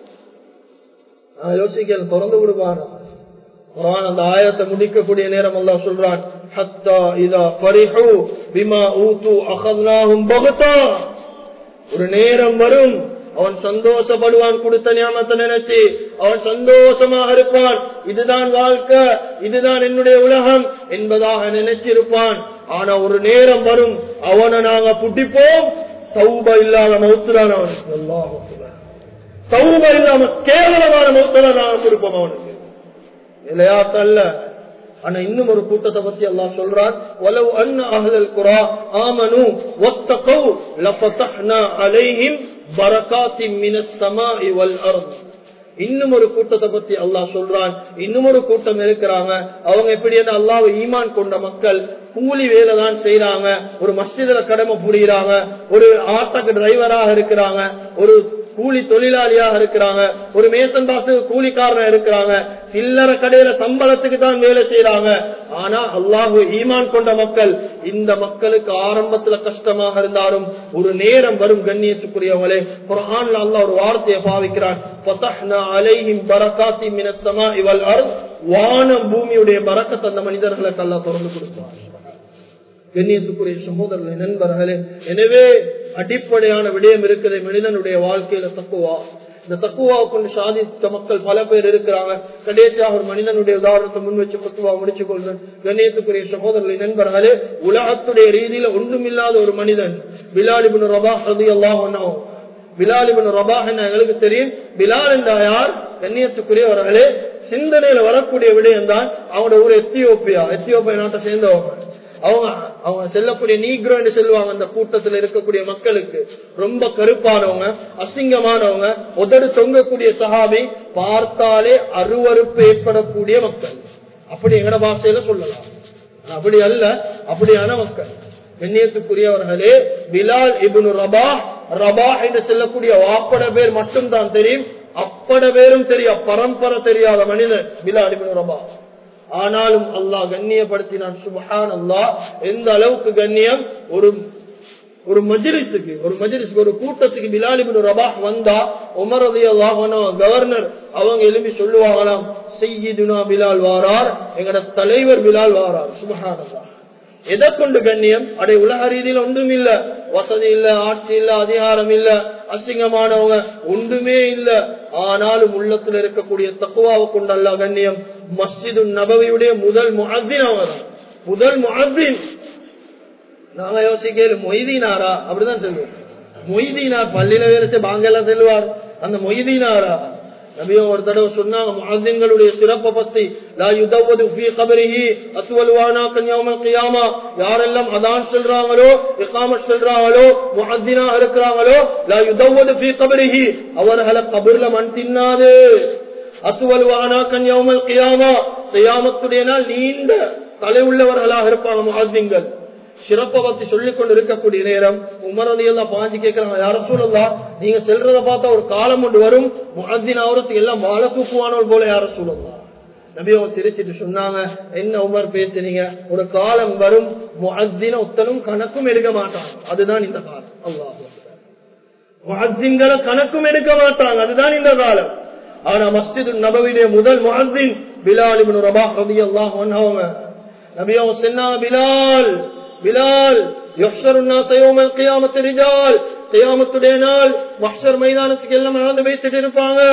யோசிக்க தொடர்ந்து கொடுப்பான் குரான் அந்த ஆயத்தை முடிக்கக்கூடிய நேரம் அல்லா சொல்றான் ஒரு நேரம் வரும் அவன் சந்தோஷப்படுவான் கொடுத்த ஞாபகத்தை நினைச்சு அவன் சந்தோஷமாக இருப்பான் இதுதான் வாழ்க்கை இதுதான் என்னுடைய உலகம் என்பதாக நினைச்சிருப்பான் ஆனா ஒரு நேரம் வரும் அவனை நாங்க புட்டிப்போம் சௌப இல்லாத மௌத்துதான் அவனுக்கு சௌப இல்லாம கேவலமான மௌத்ததான் நாங்க கொடுப்போம் அவனுக்கு நிலையாத்தல்ல ஆனா இன்னும் ஒரு கூட்டத்தை பத்தி எல்லாம் சொல்றான் ஒலவு அண்ண அகலல் குரா ஆமனு ஒத்தகௌ லபதஹ்னா அலைஹிம் பரகாத்தி மினஸ் ஸமாஇ வல் அர்த் இன்னும் ஒரு கூட்டத்தை பத்தி அல்லாஹ் சொல்றான் இன்னும் ஒரு கூட்டம் இருக்கிறாங்க அவங்க எப்படி அல்லாஹ் ஈமான் கொண்ட மக்கள் கூலி வேலை தான் செய்யறாங்க ஒரு மஸ்ஜிதுல கடமை புரியுறாங்க ஒரு ஆட்டோக்கு டிரைவராக இருக்கிறாங்க ஒரு கூலி தொழிலாளியாக இருக்கிறாங்க ஒரு மேசன் பாசு கூலிக்காரனா இருக்கிறாங்க சில்லற கடையில சம்பளத்துக்கு தான் வேலை செய்யறாங்க ஆனா அல்லாஹு ஈமான் கொண்ட மக்கள் இந்த மக்களுக்கு ஆரம்பத்துல கஷ்டமாக இருந்தாலும் ஒரு நேரம் வரும் கண்ணியத்துக்குரியவங்களே குரான்ல அல்லாஹ் ஒரு வார்த்தையை பாவிக்கிறான் வானம் பூமியுடைய பறக்கத்தை அந்த மனிதர்களுக்கு எல்லாம் திறந்து கொடுப்பார் கண்ணியத்துக்குரிய சகோதரர்களே நண்பர்களே எனவே அடிப்படையான விடயம் இருக்குது மனிதனுடைய வாழ்க்கையில தக்குவா இந்த தக்குவாவை கொண்டு சாதித்த மக்கள் பல பேர் இருக்கிறாங்க கடைசியாக ஒரு மனிதனுடைய உதாரணத்தை முன் வச்சு தக்குவா முடிச்சு கொள்றேன் கண்ணியத்துக்குரிய சகோதரர்களை நண்பர்களே உலகத்துடைய ரீதியில ஒன்றுமில்லாத ஒரு மனிதன் பிலாலிபின் ரபா ஹதி எல்லாம் பிலாலிபின் ரபா என்ன எங்களுக்கு தெரியும் பிலால் என்ற யார் கண்ணியத்துக்குரியவர்களே சிந்தனையில வரக்கூடிய விடயம் தான் அவங்களோட ஊர் எத்தியோப்பியா எத்தியோப்பியா நாட்டை சேர்ந்தவங்க அவங்க அவங்க செல்லக்கூடிய நீக்ரோ என்று சொல்லுவாங்க அந்த கூட்டத்தில் இருக்கக்கூடிய மக்களுக்கு ரொம்ப கருப்பானவங்க அசிங்கமானவங்க உதடு தொங்கக்கூடிய சகாபி பார்த்தாலே அருவறுப்பு ஏற்படக்கூடிய மக்கள் அப்படி எங்கட பாஷையில சொல்லலாம் அப்படி அல்ல அப்படியான மக்கள் கண்ணியத்துக்குரியவர்களே பிலால் இபுனு ரபா ரபா என்று சொல்லக்கூடிய வாப்பட பேர் மட்டும் தான் தெரியும் அப்பட பேரும் தெரியா பரம்பரை தெரியாத மனிதன் பிலால் இபுனு ரபா ஆனாலும் அல்லாஹ் கண்ணியப்படுத்தினான் சுபஹான் அல்லாஹ் எந்த அளவுக்கு கண்ணியம் ஒரு ஒரு மஜிலிஸுக்கு ஒரு மஜிலிஸுக்கு ஒரு கூட்டத்துக்கு பிலாலிபின் ரபாஹ் வந்தா உமர் அலி அல்லாஹனோ கவர்னர் அவங்க எழுப்பி சொல்லுவாங்களாம் செய்யுதுனா பிலால் வாரார் எங்கட தலைவர் பிலால் வாரார் சுபஹான் அல்லாஹ் எதை கொண்டு கண்ணியம் அடை உலக ரீதியில் ஒன்றும் இல்ல வசதி இல்ல ஆட்சி இல்ல அதிகாரம் இல்ல அசிங்கமானவங்க ஒன்றுமே இல்ல ஆனாலும் உள்ளத்துல இருக்கக்கூடிய தக்குவாவை கொண்டு அல்ல கண்ணியம் மஸ்ஜிது நபவியுடைய முதல் முஹத்தின் அவர் முதல் முஹத்தின் நாங்க யோசிக்கல மொய்தீனாரா அப்படிதான் சொல்லுவோம் மொய்தீனார் பள்ளியில வேற பாங்கெல்லாம் செல்வார் அந்த மொய்தீனாரா நபியோ ஒரு தடவை சொன்னாங்க முஹத்தின்களுடைய சிறப்பை பத்தி லா யுதவது ஃபீ கபரிஹி அஸ்வல்வானா கன்யௌமல் கியாமா யாரெல்லாம் அதான் சொல்றாங்களோ இகாமத் சொல்றாங்களோ முஹத்தினா இருக்கிறாங்களோ லா யுதவது ஃபீ கபரிஹி அவர்களை கபர்ல மண் தின்னாது அஸ்வல்வானா கன்யௌமல் கியாமா கியாமத்துடைய நாள் நீண்ட தலை உள்ளவர்களாக இருப்பாங்க முஹத்தின்கள் சிறப்பை பத்தி சொல்லிக் கொண்டு இருக்கக்கூடிய நேரம் உமரதியெல்லாம் பாஞ்சு கேட்கிறாங்க யார சூழல்லா நீங்க செல்றத பார்த்தா ஒரு காலம் ஒன்று வரும் முகத்தின் அவரத்துக்கு எல்லாம் வாழ தூக்குவானவர் போல யார சூழல்லா நபி அவங்க திருச்சிட்டு சொன்னாங்க என்ன உமர் பேசுறீங்க ஒரு காலம் வரும் முகத்தின ஒத்தனும் கணக்கும் எடுக்க மாட்டாங்க அதுதான் இந்த காலம் அல்லாஹ் முகத்தின்களை கணக்கும் எடுக்க மாட்டாங்க அதுதான் இந்த காலம் ஆனா மஸ்ஜிது நபவிடைய முதல் முகத்தின் பிலால் இப்னு ரபாஹ் ரலியல்லாஹு அன்ஹு அவங்க நபி அவங்க சொன்னாங்க பிலால் பிலால் கியாமத்துடைய நாள் மஹர் மைதானத்துக்கு எல்லாம் நடந்து வைத்துட்டு இருப்பாங்க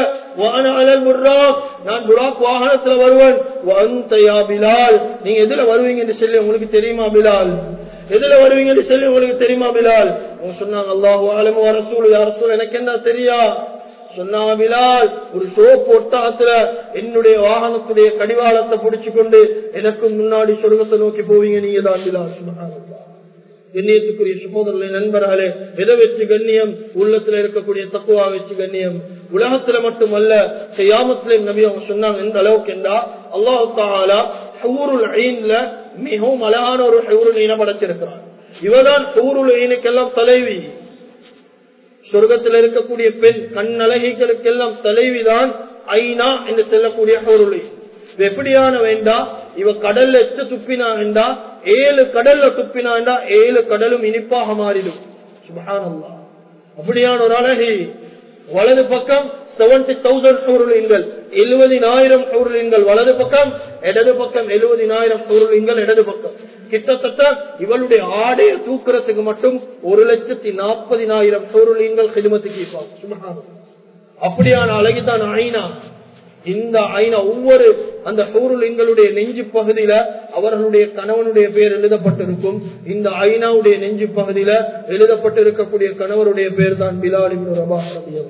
நான் புராக் வாகனத்துல வருவேன் பிலால் நீங்க எதுல வருவீங்கன்னு சொல்லி உங்களுக்கு தெரியுமா பிலால் எதுல வருவீங்கன்னு சொல்லி உங்களுக்கு தெரியுமா பிலால் சொன்னாங்க அல்லாஹு ஆலமு அரசூல் அரசூல் எனக்கு என்ன தெரியா சொன்னாங்க பிலால் ஒரு சோப்பு ஒட்டகத்துல என்னுடைய வாகனத்துடைய கடிவாளத்தை புடிச்சு கொண்டு எனக்கு முன்னாடி சொர்க்கத்தை நோக்கி போவீங்க நீங்க தான் பிலால் சொன்னாங்க கண்ணியத்துக்குரிய சகோதரர்களை நண்பர்களே எதை வச்சு கண்ணியம் உள்ளத்துல இருக்கக்கூடிய தக்குவா வச்சு கண்ணியம் உலகத்துல மட்டுமல்ல செய்யாமத்திலே நபி அவங்க சொன்னாங்க எந்த அளவுக்கு என்றா அல்லாஹு தாலா ஹூருல் ஐன்ல மிகவும் அழகான ஒரு ஹூருல் ஐனை படைச்சிருக்கிறார் இவதான் ஹூருல் ஐனுக்கெல்லாம் தலைவி சொர்க்கத்தில் இருக்கக்கூடிய பெண் கண் அழகிகளுக்கெல்லாம் தலைவிதான் ஐநா என்று செல்லக்கூடிய ஹூருல் எப்படியான வேண்டா இவ கடல்ல எச்ச துப்பினா வேண்டா ஏழு கடல்ல துப்பினா வேண்டா ஏழு கடலும் இனிப்பாக மாறிடும் சுபஹானல்லா அப்படியான ஒரு அழகி வலது பக்கம் செவன்டி தௌசண்ட் பொருளின்கள் எழுபதினாயிரம் பொருளின்கள் வலது பக்கம் இடது பக்கம் எழுபதினாயிரம் பொருளின்கள் இடது பக்கம் கிட்டத்தட்ட இவளுடைய ஆடையை தூக்குறதுக்கு மட்டும் ஒரு லட்சத்தி நாற்பதினாயிரம் பொருளின்கள் கிடுமத்துக்கு சுபஹானம் அப்படியான அழகிதான் ஐநா இந்த ஐநா ஒவ்வொரு அந்த ஹூருலிங்களுடைய நெஞ்சு பகுதியில அவர்களுடைய கணவனுடைய பேர் எழுதப்பட்டிருக்கும் இந்த ஐநாவுடைய நெஞ்சு பகுதியில எழுதப்பட்டிருக்கக்கூடிய கணவருடைய பேர் தான் பிலாலி ரபா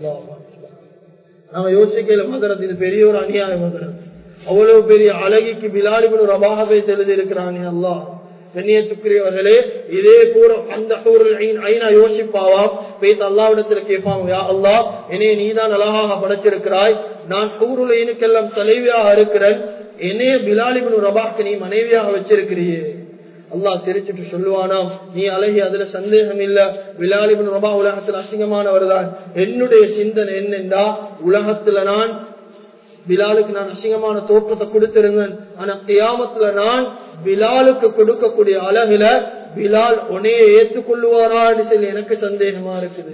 நாம யோசிக்கல மதரத் இது பெரிய ஒரு அநியாய மதரத் அவ்வளவு பெரிய அழகிக்கு பிலாலிபுன் ரபாக பேச எழுதி இருக்கிறானே அல்லா கண்ணியத்துக்குரியவர்களே இதே போல அந்த ஐநா யோசிப்பாவாம் பேச அல்லாவிடத்துல கேட்பாங்க யா அல்லா என்னைய நீதான் அழகாக படைச்சிருக்கிறாய் நான் ஹூருல் ஐனுக்கெல்லாம் தலைவியாக இருக்கிறேன் என்னைய பிலாலிபுன் ரபாக்கு நீ மனைவியாக வச்சிருக்கிறியே அல்லாஹ் சிரிச்சுட்டு சொல்லுவானாம் நீ அழகி அதுல சந்தேகம் இல்ல விலாலிபின் ரபா உலகத்தில் அசிங்கமானவர் தான் என்னுடைய சிந்தனை என்னென்றா உலகத்துல நான் பிலாலுக்கு நான் அசிங்கமான தோற்றத்தை கொடுத்திருந்தேன் ஆனா கியாமத்துல நான் பிலாலுக்கு கொடுக்கக்கூடிய அழகுல பிலால் உனைய ஏற்றுக்கொள்ளுவாரான்னு சொல்லி எனக்கு சந்தேகமா இருக்குது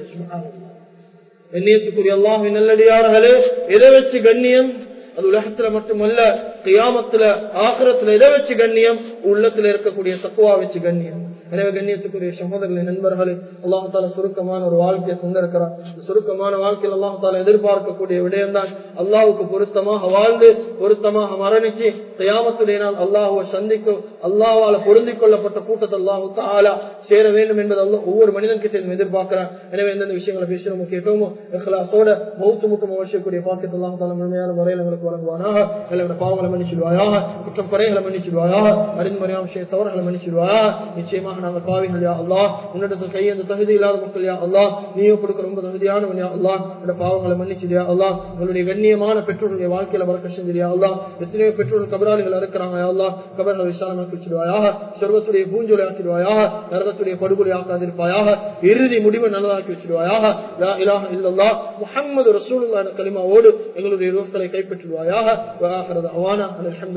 கண்ணியத்துக்குரிய அல்லாஹ் நல்லடியார்களே எதை வச்சு கண்ணியம் அது உலகத்துல மட்டுமல்ல கியாமத்துல ஆக்கிரத்துல எதை வச்சு கண்ணியம் உள்ளத்துல இருக்கக்கூடிய தக்குவா வச்சு கண்ணியம் எனவே கண்ணியத்துக்குரிய சகோதரர்களை நண்பர்களே அல்லாஹால சுருக்கமான ஒரு வாழ்க்கையை தந்திருக்கிறார் இந்த சுருக்கமான வாழ்க்கையில் அல்லாஹால எதிர்பார்க்கக்கூடிய விடயம்தான் அல்லாஹுக்கு பொருத்தமாக வாழ்ந்து பொருத்தமாக மரணிச்சு தயாமத்துடைய நாள் அல்லாஹுவை சந்திக்கும் அல்லாஹால பொருந்திக் கொள்ளப்பட்ட கூட்டத்தை அல்லாஹு தாலா சேர வேண்டும் என்பது அல்ல ஒவ்வொரு மனிதன் கிட்ட எதிர்பார்க்கிறான் எனவே எந்தெந்த விஷயங்களை பேசுறோமோ கேட்டோமோ இஹ்லாஸோட மௌத்து முக்கம் அவசியக்கூடிய பாக்கியத்தை அல்லாஹ் தாலா முழுமையான முறையில் எங்களுக்கு வழங்குவானாக எங்களோட பாவங்களை மன்னிச்சிடுவாயாக குற்றம் குறைகளை மன்னிச்சிடுவாயாக அறிந்துமறையான விஷய தவறுகளை மன்னிச்சிடுவாயா நிச்சயமாக நாங்கள் பாவிகள் யா அல்லாஹ் உன்னிடத்தில் கையெழுந்த தகுதி இல்லாத மக்கள் யா அல்லாஹ் நீயும் கொடுக்க ரொம்ப தகுதியானவன் யா அல்லாஹ் என்னோட பாவங்களை மன்னிச்சிடியா அல்லாஹ் உங்களுடைய கண்ணியமான பெற்றோருடைய வாழ்க்கையில வரக்க செஞ்சியா அல்லாஹ் எத்தனையோ பெற்றோர்கள் கபராளிகள் இருக்கிறாங்க யா அல்லாஹ் கபர்களை விசாலமாக்கி வச்சிடுவாயாக சொர்க்கத்துடைய பூஞ்சொலி ஆக்கிடுவாயாக நரகத்துடைய படுகொலை ஆக்காதிருப்பாயாக இறுதி முடிவை நல்லதாக்கி வச்சிடுவாயாக யா இலாஹ இல்லல்லாஹ் முஹம்மது ரசூலுல்லாஹ் என்ற கலிமாவோடு எங்களுடைய ரோக்களை கைப்பற்றிடுவாயாக வஆஹிரு தஅவானா அல்ஹம்து